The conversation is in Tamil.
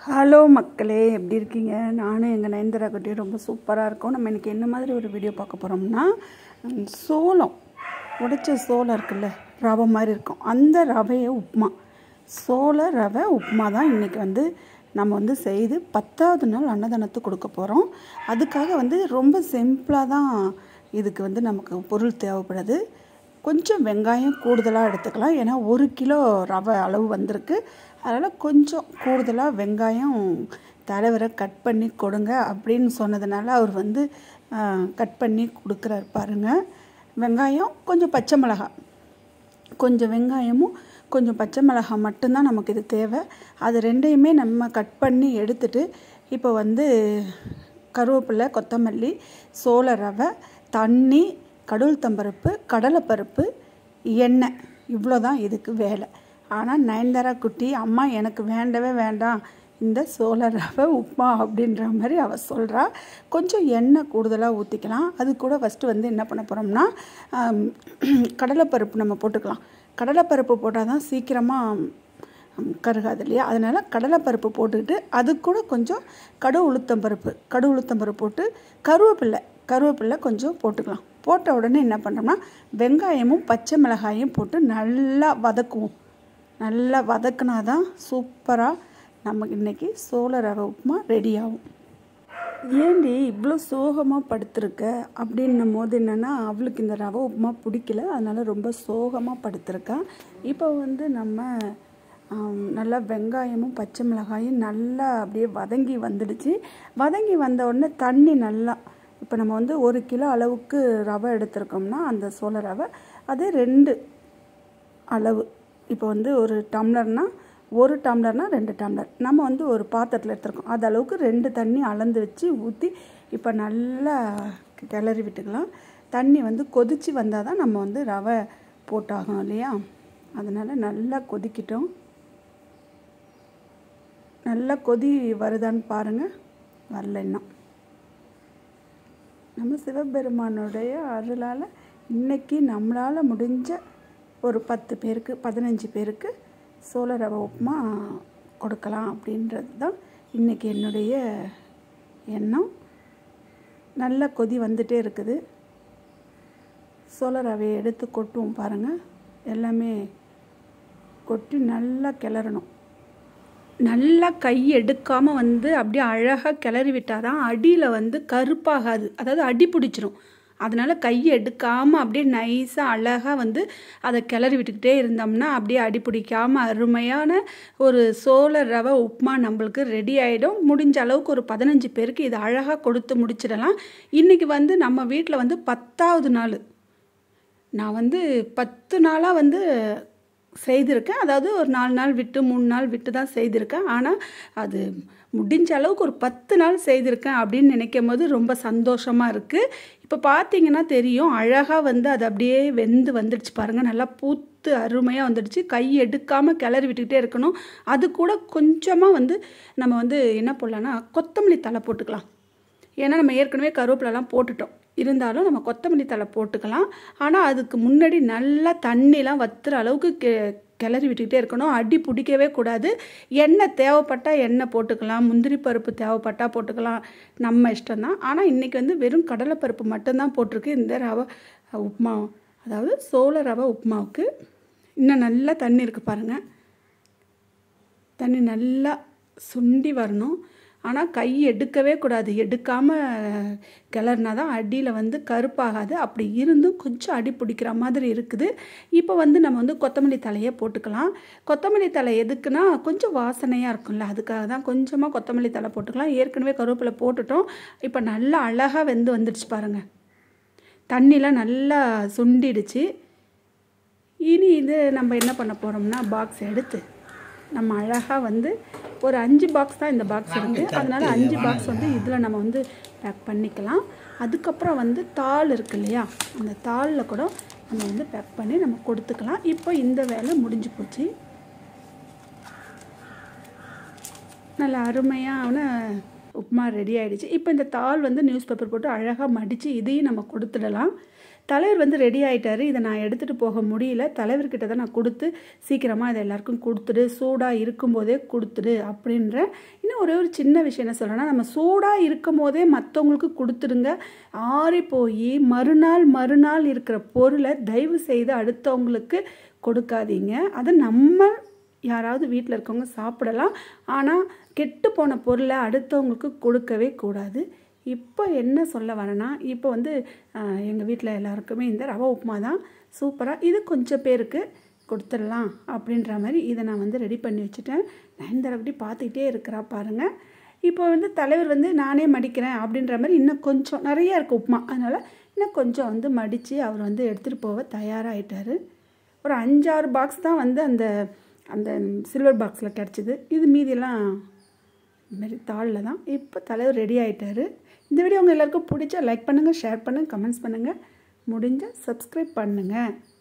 ஹலோ மக்களே எப்படி இருக்கீங்க நானும் எங்கள் நயன்தரா குட்டியும் ரொம்ப சூப்பராக இருக்கோம் நம்ம இன்றைக்கி என்ன மாதிரி ஒரு வீடியோ பார்க்க போகிறோம்னா ம், சோளம் உடைச்ச சோளம் இருக்குல்ல ரவை மாதிரி இருக்கும் அந்த ரவையை உப்புமா சோள ரவை உப்புமா தான் இன்றைக்கி வந்து நம்ம வந்து செய்து பத்தாவது நாள் அன்னதானத்துக்கு கொடுக்க போகிறோம் அதுக்காக வந்து ரொம்ப சிம்பிளாக தான் இதுக்கு வந்து நமக்கு பொருள் தேவைப்படுது கொஞ்சம் வெங்காயம் கூடுதலாக எடுத்துக்கலாம் ஏன்னா ஒரு கிலோ ரவை அளவு வந்திருக்கு அதனால் கொஞ்சம் கூடுதலாக வெங்காயம் தலைவரை கட் பண்ணி கொடுங்க அப்படின்னு சொன்னதுனால அவர் வந்து கட் பண்ணி கொடுக்குறாரு பாருங்க வெங்காயம் கொஞ்சம் பச்சை மிளகாய் கொஞ்சம் வெங்காயமும் கொஞ்சம் பச்சை மிளகாய் மட்டும்தான் நமக்கு இது தேவை அது ரெண்டையுமே நம்ம கட் பண்ணி எடுத்துட்டு இப்போ வந்து கருவேப்பிலை கொத்தமல்லி சோள ரவை தண்ணி கடவுள் தம்பருப்பு கடலைப்பருப்பு எண்ணெய் இவ்வளோ தான் இதுக்கு வேலை ஆனால் நயன்தாரா குட்டி அம்மா எனக்கு வேண்டவே வேண்டாம் இந்த சோள ரவை உப்புமா அப்படின்ற மாதிரி அவள் சொல்கிறா கொஞ்சம் எண்ணெய் கூடுதலாக ஊற்றிக்கலாம் அது கூட ஃபஸ்ட்டு வந்து என்ன பண்ண போகிறோம்னா ஆம், கடலைப்பருப்பு நம்ம போட்டுக்கலாம் கடலைப்பருப்பு போட்டால் தான் சீக்கிரமாக ம், கருகாது இல்லையா அதனால் கடலைப்பருப்பு போட்டுக்கிட்டு அது கூட கொஞ்சம் கடு உளுத்தம்பருப்பு கடு உளுத்தம்பருப்பு போட்டு கருவேப்பில்லை கருவேப்பில்லை கொஞ்சம் போட்டுக்கலாம் போட்ட உடனே என்ன பண்ணுறோம்னா வெங்காயமும் பச்சை மிளகாயும் போட்டு நல்லா வதக்குவோம் நல்லா வதக்குனா தான் சூப்பராக நமக்கு இன்றைக்கி சோள ரவை உப்புமா ரெடி ஆகும் ஏண்டி இவ்வளோ சோகமாக படுத்திருக்க அப்படின்னும் போது என்னென்னா அவளுக்கு இந்த ரவை உப்புமா பிடிக்கல அதனால் ரொம்ப சோகமாக படுத்திருக்கா இப்போ வந்து நம்ம ஆம், நல்லா வெங்காயமும் பச்சை மிளகாயும் நல்லா அப்படியே வதங்கி வந்துடுச்சு வதங்கி வந்த உடனே தண்ணி நல்லா இப்போ நம்ம வந்து ஒரு கிலோ அளவுக்கு ரவை எடுத்திருக்கோம்னா அந்த சோள ரவை அது ரெண்டு அளவு இப்போ வந்து ஒரு டம்ளர்னா ஒரு டம்ளர்னா ரெண்டு டம்ளர் நம்ம வந்து ஒரு பாத்திரத்தில் எடுத்துருக்கோம் அது அளவுக்கு ரெண்டு தண்ணி அளந்து வச்சு ஊற்றி இப்போ நல்லா கிளறி விட்டுக்கலாம் தண்ணி வந்து கொதித்து வந்தால் தான் நம்ம வந்து ரவை போட்டாகணும் இல்லையா அதனால் நல்லா கொதிக்கிட்டோம் நல்லா கொதி வருதான்னு பாருங்கள் வரல இன்னும் நம்ம சிவபெருமானுடைய அருளால் இன்னைக்கு நம்மளால் முடிஞ்ச ஒரு பத்து பேருக்கு பதினஞ்சு பேருக்கு சோள ரவை உப்புமா கொடுக்கலாம் அப்படின்றது தான் இன்றைக்கி என்னுடைய எண்ணம் நல்ல கொதி வந்துட்டே இருக்குது சோள ரவையை எடுத்து கொட்டுவோம் பாருங்கள் எல்லாமே கொட்டி நல்லா கிளறணும் நல்லா கை எடுக்காமல் வந்து அப்படியே அழகாக கிளறி விட்டால் தான் அடியில் வந்து கருப்பாகாது அதாவது அடி பிடிச்சிரும் அதனால் கையை எடுக்காமல் அப்படியே நைஸாக அழகாக வந்து அதை கிளறி விட்டுக்கிட்டே இருந்தோம்னா அப்படியே அடி பிடிக்காமல் அருமையான ஒரு சோள ரவை உப்புமா நம்மளுக்கு ரெடி ஆகிடும் முடிஞ்ச அளவுக்கு ஒரு பதினஞ்சு பேருக்கு இதை அழகாக கொடுத்து முடிச்சிடலாம் இன்றைக்கி வந்து நம்ம வீட்டில் வந்து பத்தாவது நாள் நான் வந்து பத்து நாளாக வந்து செய்திருக்கேன் அதாவது ஒரு நாலு நாள் விட்டு மூணு நாள் விட்டு தான் செய்திருக்கேன் ஆனால் அது முடிஞ்ச அளவுக்கு ஒரு பத்து நாள் செய்திருக்கேன் அப்படின்னு நினைக்கும் போது ரொம்ப சந்தோஷமாக இருக்குது இப்போ பார்த்தீங்கன்னா தெரியும் அழகாக வந்து அது அப்படியே வெந்து வந்துடுச்சு பாருங்கள் நல்லா பூத்து அருமையாக வந்துடுச்சு கை எடுக்காமல் கிளறி விட்டுக்கிட்டே இருக்கணும் அது கூட கொஞ்சமாக வந்து நம்ம வந்து என்ன போடலான்னா கொத்தமல்லி தலை போட்டுக்கலாம் ஏன்னா நம்ம ஏற்கனவே கருவேப்பிலலாம் போட்டுட்டோம் இருந்தாலும் நம்ம கொத்தமல்லி தழை போட்டுக்கலாம் ஆனால் அதுக்கு முன்னாடி நல்லா தண்ணிலாம் வத்துற அளவுக்கு கெ கிளறி விட்டுக்கிட்டே இருக்கணும் அடி பிடிக்கவே கூடாது எண்ணெய் தேவைப்பட்டால் எண்ணெய் போட்டுக்கலாம் முந்திரி பருப்பு தேவைப்பட்டால் போட்டுக்கலாம் நம்ம இஷ்டம்தான் ஆனால் இன்றைக்கி வந்து வெறும் கடலைப்பருப்பு மட்டும்தான் போட்டிருக்கு இந்த ரவை உப்புமா அதாவது சோள ரவை உப்புமாவுக்கு இன்னும் நல்லா தண்ணி இருக்குது பாருங்கள் தண்ணி நல்லா சுண்டி வரணும் ஆனால் கை எடுக்கவே கூடாது எடுக்காமல் கிளறினா தான் அடியில் வந்து கருப்பாகாது அப்படி இருந்தும் கொஞ்சம் அடி பிடிக்கிற மாதிரி இருக்குது இப்போ வந்து நம்ம வந்து கொத்தமல்லி தலையை போட்டுக்கலாம் கொத்தமல்லி தலை எதுக்குன்னா கொஞ்சம் வாசனையாக இருக்கும்ல அதுக்காக தான் கொஞ்சமாக கொத்தமல்லி தலை போட்டுக்கலாம் ஏற்கனவே கருவேப்பிலை போட்டுட்டோம் இப்போ நல்லா அழகாக வெந்து வந்துடுச்சு பாருங்கள் தண்ணிலாம் நல்லா சுண்டிடுச்சு இனி இது நம்ம என்ன பண்ண போகிறோம்னா பாக்ஸ் எடுத்து நம்ம அழகாக வந்து ஒரு அஞ்சு பாக்ஸ் தான் இந்த பாக்ஸ் இருக்குது அதனால் அஞ்சு பாக்ஸ் வந்து இதில் நம்ம வந்து பேக் பண்ணிக்கலாம் அதுக்கப்புறம் வந்து தாள் இருக்கு இல்லையா அந்த தாளில் கூட நம்ம வந்து பேக் பண்ணி நம்ம கொடுத்துக்கலாம் இப்போ இந்த வேலை முடிஞ்சு போச்சு நல்ல அருமையான உப்புமா ரெடி ஆயிடுச்சு இப்போ இந்த தாள் வந்து நியூஸ் பேப்பர் போட்டு அழகாக மடித்து இதையும் நம்ம கொடுத்துடலாம் தலைவர் வந்து ரெடி ஆயிட்டாரு இதை நான் எடுத்துகிட்டு போக முடியல தலைவர்கிட்ட தான் நான் கொடுத்து சீக்கிரமாக இதை எல்லாருக்கும் கொடுத்துடு சூடாக இருக்கும்போதே கொடுத்துடு அப்படின்றேன் இன்னும் ஒரே ஒரு சின்ன விஷயம் என்ன சொல்கிறேன்னா நம்ம சூடாக இருக்கும் போதே மற்றவங்களுக்கு கொடுத்துடுங்க ஆறி போய் மறுநாள் மறுநாள் இருக்கிற பொருளை தயவு செய்து அடுத்தவங்களுக்கு கொடுக்காதீங்க அதை நம்ம யாராவது வீட்டில் இருக்கவங்க சாப்பிடலாம் ஆனால் கெட்டு போன பொருளை அடுத்தவங்களுக்கு கொடுக்கவே கூடாது இப்போ என்ன சொல்ல வரேன்னா இப்போ வந்து எங்கள் வீட்டில் எல்லாருக்குமே இந்த ரவை உப்புமா தான் சூப்பராக இது கொஞ்சம் பேருக்கு கொடுத்துடலாம் அப்படின்ற மாதிரி இதை நான் வந்து ரெடி பண்ணி வச்சுட்டேன் நயன்தாரா குட்டி பார்த்துக்கிட்டே இருக்கிறா பாருங்கள் இப்போ வந்து தலைவர் வந்து நானே மடிக்கிறேன் அப்படின்ற மாதிரி இன்னும் கொஞ்சம் நிறைய இருக்குது உப்புமா அதனால் இன்னும் கொஞ்சம் வந்து மடித்து அவர் வந்து எடுத்துகிட்டு போக தயாராகிட்டார் ஒரு அஞ்சாறு பாக்ஸ் தான் வந்து அந்த அந்த சில்வர் பாக்ஸில் கிடச்சிது இது மீதியெல்லாம் இதுமாரி தாளில் தான் இப்போ தலைவர் ரெடி ஆகிட்டாரு இந்த வீடியோ உங்கள் எல்லாருக்கும் பிடிச்சா லைக் பண்ணுங்கள் ஷேர் பண்ணுங்கள் கமெண்ட்ஸ் பண்ணுங்கள் முடிஞ்சால் சப்ஸ்கிரைப் பண்ணுங்கள்